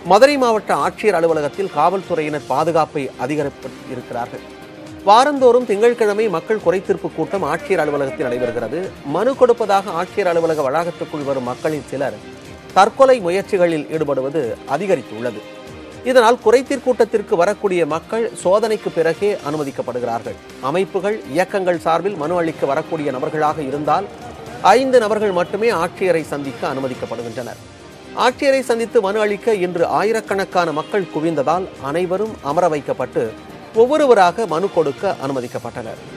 மதுரை மாவட்ட ஆட்சியர் அலுவலகத்தில் காவல்துறையினர் பாதுகாப்பை அதிகரித்து இருக்கிறார்கள் வாரந்தோறும் திங்கட்கிழமை மக்கள் குறைதீர்ப்பு கூட்டம் ஆட்சியர் அலுவலகத்தில் நடைபெறுகிறது மனு கொடுப்பதாக ஆட்சியர் அலுவலக வளாகத்துக்குள் வரும் மக்களின் சிலர் தற்கொலை முயற்சிகளில் ஈடுபடுவது அதிகரித்துள்ளது இதனால் குறைதீர் கூட்டத்திற்கு வரக்கூடிய மக்கள் சோதனைக்கு பிறகே அனுமதிக்கப்படுகிறார்கள் அமைப்புகள் இயக்கங்கள் சார்பில் மனு அளிக்க வரக்கூடிய நபர்களாக இருந்தால் ஐந்து நபர்கள் மட்டுமே ஆட்சியரை சந்திக்க அனுமதிக்கப்படுகின்றனர் ஆட்சியரை சந்தித்து மனு அளிக்க இன்று ஆயிரக்கணக்கான மக்கள் குவிந்ததால் அனைவரும் அமர வைக்கப்பட்டு ஒவ்வொருவராக மனு கொடுக்க அனுமதிக்கப்பட்டனர்